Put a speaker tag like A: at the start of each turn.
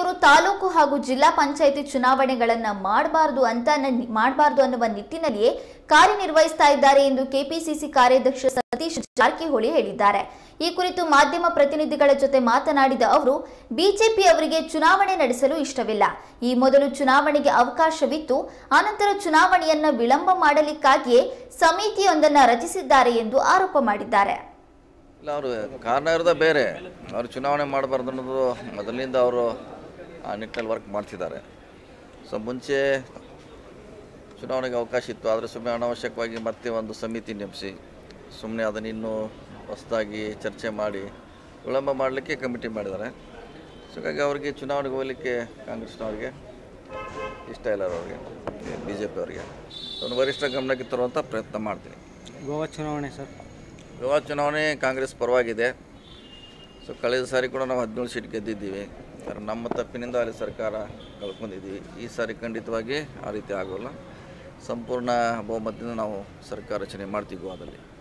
A: ಅವರು ತಾಲೂಕು ಹಾಗೂ ಜಿಲ್ಲಾ ಪಂಚಾಯಿತಿ ಚುನಾವಣೆಗಳನ್ನ ಮಾಡಬಾರದು ಅಂತ ಮಾಡಬಾರದು ಅನ್ನುವ ನಿಟ್ಟಿನಲ್ಲಿಯೇ ಕಾರ್ಯನಿರ್ವಹಿಸ್ತಾ ಇದ್ದಾರೆ ಎಂದು ಕೆಪಿಸಿಸಿ ಕಾರ್ಯಾಧ್ಯಕ್ಷ ಸತೀಶ್ ಜಾರಕಿಹೊಳಿ ಹೇಳಿದ್ದಾರೆ ಈ ಕುರಿತು ಮಾಧ್ಯಮ ಪ್ರತಿನಿಧಿಗಳ ಜೊತೆ ಮಾತನಾಡಿದ ಅವರು ಬಿಜೆಪಿ ಅವರಿಗೆ ಚುನಾವಣೆ ನಡೆಸಲು ಇಷ್ಟವಿಲ್ಲ ಈ ಮೊದಲು ಚುನಾವಣೆಗೆ ಅವಕಾಶವಿತ್ತು ಆನಂತರ ಚುನಾವಣೆಯನ್ನ ವಿಳಂಬ ಮಾಡಲಿಕ್ಕಾಗಿಯೇ ಸಮಿತಿಯೊಂದನ್ನು ರಚಿಸಿದ್ದಾರೆ ಎಂದು ಆರೋಪ ಮಾಡಿದ್ದಾರೆ
B: ಇಲ್ಲ ಅವರು ಕಾರಣ ಇರೋದೇ ಬೇರೆ ಅವರು ಚುನಾವಣೆ ಮಾಡಬಾರ್ದು ಅನ್ನೋದು ಮೊದಲಿನಿಂದ ಅವರು ಆ ನಿಟ್ಟಿನಲ್ಲಿ ವರ್ಕ್ ಮಾಡ್ತಿದ್ದಾರೆ ಸೊ ಮುಂಚೆ ಚುನಾವಣೆಗೆ ಅವಕಾಶ ಇತ್ತು ಆದರೆ ಸುಮ್ಮನೆ ಅನಾವಶ್ಯಕವಾಗಿ ಮತ್ತೆ ಒಂದು ಸಮಿತಿ ನೇಮಿಸಿ ಸುಮ್ಮನೆ ಅದನ್ನು ಇನ್ನೂ ಹೊಸದಾಗಿ ಚರ್ಚೆ ಮಾಡಿ ವಿಳಂಬ ಮಾಡಲಿಕ್ಕೆ ಕಮಿಟಿ ಮಾಡಿದ್ದಾರೆ ಸೊ ಹಾಗಾಗಿ ಅವರಿಗೆ ಚುನಾವಣೆಗೆ ಹೋಗಲಿಕ್ಕೆ ಕಾಂಗ್ರೆಸ್ನವ್ರಿಗೆ ಇಷ್ಟ ಇಲ್ಲ ಅವ್ರಿಗೆ ಬಿ ಜೆ ಪಿ ಅವರಿಗೆ ಒಂದು ವರಿಷ್ಠ ಗಮನಕ್ಕೆ ತರುವಂಥ ಪ್ರಯತ್ನ ಮಾಡ್ತೀನಿ
C: ಗೋವಾ ಚುನಾವಣೆ ಸರ್
B: ಗೋವಾ ಚುನಾವಣೆ ಕಾಂಗ್ರೆಸ್ ಪರವಾಗಿದೆ ಸೊ ಕಳೆದ ಸಾರಿ ಕೂಡ ನಾವು ಹದಿನೇಳು ಸೀಟ್ ಗೆದ್ದಿದ್ದೀವಿ ಆದರೆ ನಮ್ಮ ತಪ್ಪಿನಿಂದ ಅಲ್ಲಿ ಸರ್ಕಾರ ಕಳ್ಕೊಂಡಿದ್ದೀವಿ ಈ ಸಾರಿ ಖಂಡಿತವಾಗಿ ಆ ರೀತಿ ಆಗೋಲ್ಲ ಸಂಪೂರ್ಣ ಬಹುಮತದಿಂದ ನಾವು ಸರ್ಕಾರ ರಚನೆ ಮಾಡ್ತೀವಿ ಗೋವಾದಲ್ಲಿ